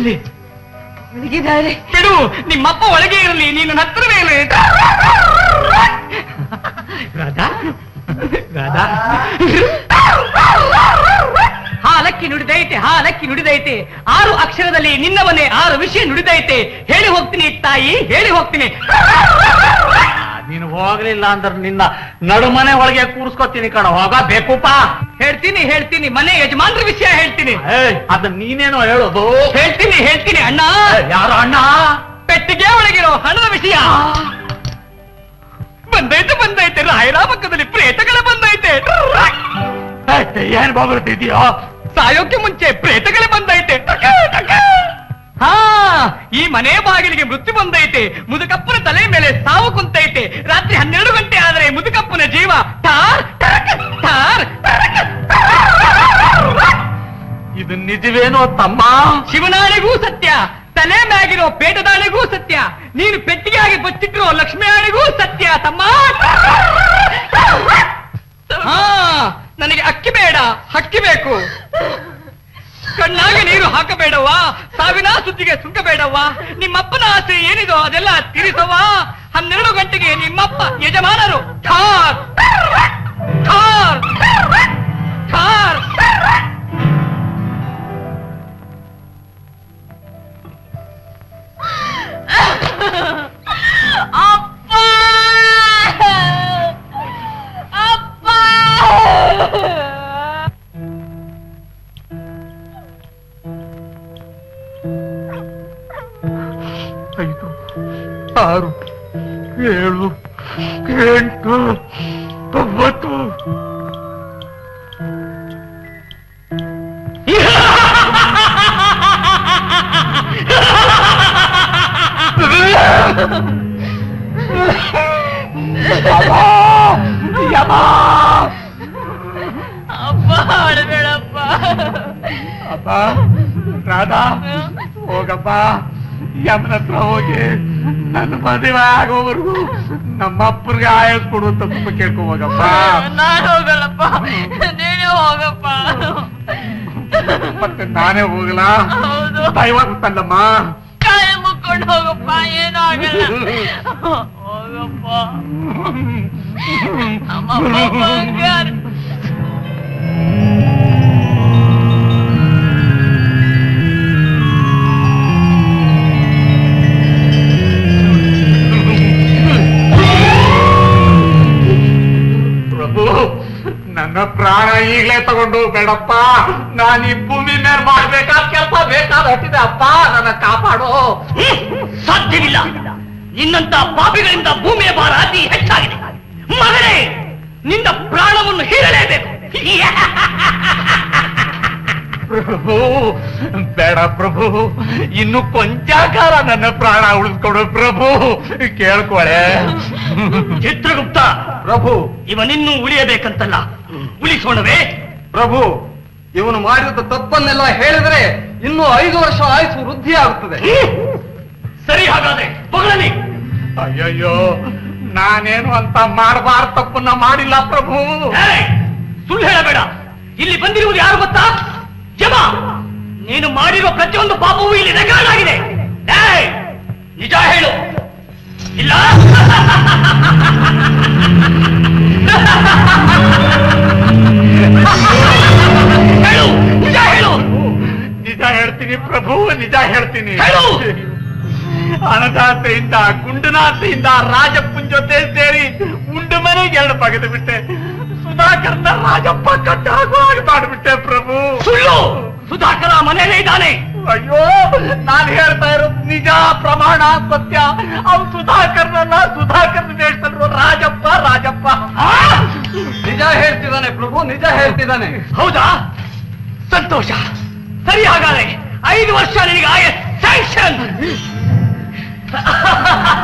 ಎಲ್ಲಿ ಒಳಗಿದ್ದಾರೆ ಬಿಡು ನಿಮ್ಮಪ್ಪ ಒಳಗೆ ಇರಲಿ ನೀನು ನನ್ನ ಹತ್ರವೇ ಇರಲಿ ರಾಧಾ ರಾಧಾ ಹಾಲಕ್ಕಿ ನುಡಿದೈತೆ ಹಾಲಕ್ಕಿ ನುಡಿದೈತೆ ಆರು ಅಕ್ಷರದಲ್ಲಿ ನಿನ್ನ ಮನೆ ಆರು ವಿಷಯ ನುಡಿದೈತೆ ಹೇಳಿ ಹೋಗ್ತೀನಿ ತಾಯಿ ಹೇಳಿ ಹೋಗ್ತೀನಿ ನೀನು ಹೋಗ್ಲಿಲ್ಲ ಅಂದ್ರೆ ನಿನ್ನ ನಡುಮನೆ ಒಳಗೆ ಕೂರಿಸ್ಕೊತೀನಿ ಕಣ ಹೋಗ ಬೇಕುಪ್ಪ ಹೇಳ್ತೀನಿ ಹೇಳ್ತೀನಿ ಮನೆ ಯಜಮಾನ್ರ ವಿಷಯ ಹೇಳ್ತೀನಿ ಅದ ನೀನೇನೋ ಹೇಳೋದು ಹೇಳ್ತೀನಿ ಹೇಳ್ತೀನಿ ಅಣ್ಣ ಯಾರು ಅಣ್ಣ ಪೆಟ್ಟಿಗೆ ಒಳಗಿರೋ ಹಣದ ವಿಷಯ ಬಂದೈತೆ ಬಂದೈತೆ ರಾಯರ ಪಕ್ಕದಲ್ಲಿ ಪ್ರೇತಗಳ ಬಂದೈತೆ ಏನ್ ಬಾಬರ್ತಿದ್ಯೋ ಸಾಯೋಕೆ ಮುಂಚೆ ಪ್ರೇತಗಳೇ ಬಂದೈತೆ ಹಾ ಈ ಮನೆ ಬಾಗಿಲಿಗೆ ಮೃತ್ಯು ಬಂದೈತೆ ಮುದುಕಪ್ಪನ ತಲೆ ಮೇಲೆ ಸಾವು ಕುಂತೈತೆ ರಾತ್ರಿ ಹನ್ನೆರಡು ಗಂಟೆ ಆದರೆ ಮುದುಕಪ್ಪನ ಜೀವ ಟಾರ್ ಟರಕ್, ಟಾರ್ ಟರಕ್, ಇದು ನಿಜವೇನೋ ತಮ್ಮ ಶಿವನಾಣಿಗೂ ಸತ್ಯ ತಲೆ ಮ್ಯಾಗಿರೋ ಪೇಟದಾಣಿಗೂ ಸತ್ಯ ನೀನು ಪೆಟ್ಟಿಗೆಯಾಗಿ ಬಚ್ಚಿಟ್ಟಿರೋ ಲಕ್ಷ್ಮಿಯಾಣಿಗೂ ಸತ್ಯ ತಮ್ಮ ಹಾ ನನಗೆ ಅಕ್ಕಿ ಬೇಡ ಹಕ್ಕಿ ಬೇಕು ಕಣ್ಣಾಗ ನೀರು ಹಾಕಬೇಡವ್ವ ಸಾವಿನ ಸುದ್ದಿಗೆ ಸುಂಕಬೇಡವ್ವ ನಿಮ್ಮಪ್ಪನ ಆಸೆ ಏನಿದೋ ಅದೆಲ್ಲ ತೀರಿಸವ್ವ ಹನ್ನೆರಡು ಗಂಟೆಗೆ ನಿಮ್ಮಪ್ಪ ಯಜಮಾನರು ಠಾರ್ ಠಾರ್ ಠಾರ್ ಅಪ್ಪ ಅಪ್ಪ ಐದು ಆರು ಏಳು ಎಂಟು ಒಂಬತ್ತು ಅಪ್ಪ ಅಳಬೇಡಪ್ಪ ಅಪ್ಪ ರಾಧಾ ಹೋಗಪ್ಪ ಯಮನ ಹತ್ರ ಹೋಗಿ ನನ್ನ ಮದುವೆ ಆಗೋವರೆಗೂ ನಮ್ಮ ಅಪ್ಪರಿಗೆ ಆಯಸ್ ಕೊಡು ಅಂತ ತುಂಬ ಕೇಳ್ಕೊ ಹೋಗಪ್ಪ ನಾನು ಹೋಗಲ್ಲಪ್ಪ ನೀನೇ ಹೋಗಪ್ಪ ಮತ್ತೆ ನಾನೇ ಹೋಗಲ ಹೌದು ದಯವಾಗುತ್ತಲ್ಲಮ್ಮ ಕಾಯ ಮುಕ್ಕೊಂಡು ಹೋಗಪ್ಪ ಏನೂ ಆಗಲ್ಲ ಹೋಗಪ್ಪ ನಮ್ಮಪ್ಪ ಬಂಗಾರ ಪ್ರಭು ನನ್ನ ಪ್ರಾಣ ಈಗಲೇ ತಗೊಂಡು ಬೇಡಪ್ಪ ನಾನು ಈ ಭೂಮಿ ಮೇಲೆ ಮಾಡ್ಬೇಕಾದ ಕೆಲಸ ಬೇಕಾದ ಹೊಟ್ಟಿದೆ ಅಪ್ಪ ನನ್ನ ಕಾಪಾಡು ಸಾಧ್ಯವಿಲ್ಲ ನಿನ್ನಂತ ಪಾಪಿಗಳಿಂದ ಭೂಮಿಯ ಭಾರ ಅತಿ ಹೆಚ್ಚಾಗಿದೆ ಮಗನೇ ನಿನ್ನ ಪ್ರಾಣವನ್ನು ಹೀರಲೇಬೇಕು ಪ್ರಭು ಬೇಡ ಪ್ರಭು ಇನ್ನು ಕೊಂಚಾಕಾರ ನನ್ನ ಪ್ರಾಣ ಉಳಿಸ್ಕೊಡು ಪ್ರಭು ಕೇಳ್ಕೊಳೆ ಚಿತ್ರಗುಪ್ತ ಪ್ರಭು ಇವನಿನ್ನೂ ಉಳಿಯಬೇಕಂತಲ್ಲ ಉಳಿಸೋಣವೇ ಪ್ರಭು ಇವನು ಮಾಡಿದ ತಪ್ಪನ್ನೆಲ್ಲ ಹೇಳಿದ್ರೆ ಇನ್ನು ಐದು ವರ್ಷ ಆಯುಸು ವೃದ್ಧಿ ಆಗುತ್ತದೆ ಸರಿ ಹಾಗಾದ್ರೆ ಪಗಳನಿ ಅಯ್ಯಯ್ಯೋ ನಾನೇನು ಅಂತ ಮಾಡಬಾರ್ದು ತಪ್ಪನ್ನ ಮಾಡಿಲ್ಲ ಪ್ರಭು ಸುಳ್ಳು ಹೇಳಬೇಡ ಇಲ್ಲಿ ಬಂದಿರುವುದು ಯಾರು ಗೊತ್ತಾ ಜಮ ನೀನು ಮಾಡಿರುವ ಪ್ರತಿಯೊಂದು ಪಾಪವೂ ಇಲ್ಲಿ ರೆಕಾರ್ಡ್ ಆಗಿದೆ ಏಯ್, ನಿಜ ಹೇಳು ಇಲ್ಲ ಹೇಳು ನಿಜ ಹೇಳು ನಿಜ ಹೇಳ್ತೀನಿ ಪ್ರಭು ನಿಜ ಹೇಳ್ತೀನಿ ಹೇಳು. ಹಣದಾಸೆಯಿಂದ ಗುಂಡನಾಸೆಯಿಂದ ರಾಜಪ್ಪನ್ ಜೊತೆ ಸೇರಿ ಉಂಡು ಮನೆಗೆ ಎರಡು ಬಗೆದು ಬಿಟ್ಟೆ ಸುಧಾಕರ್ನ ರಾಜಪ್ಪ ಕಟ್ಟಾಗುವ ಹಾಗೆ ಮಾಡಿಬಿಟ್ಟೆ ಪ್ರಭು ಸುಳ್ಳು ಸುಧಾಕರ ಮನೆಯಲ್ಲೇ ಇದ್ದಾನೆ ಅಯ್ಯೋ ನಾನ್ ಹೇಳ್ತಾ ಇರೋದು ನಿಜ ಪ್ರಮಾಣ ಸತ್ಯ ಅವ್ನು ಸುಧಾಕರ್ನಲ್ಲ ಸುಧಾಕರ್ನ ವೇಷದಲ್ಲಿರೋ ರಾಜಪ್ಪ ರಾಜಪ್ಪ ಆ? ನಿಜ ಹೇಳ್ತಿದ್ದಾನೆ ಪ್ರಭು ನಿಜ ಹೇಳ್ತಿದ್ದಾನೆ ಹೌದಾ ಸಂತೋಷ ಸರಿ ಹಾಗಾದ್ರೆ ಐದು ವರ್ಷ ನಿನಗೆ ಆಯ ಸ್ಯಾಂಕ್ಷನ್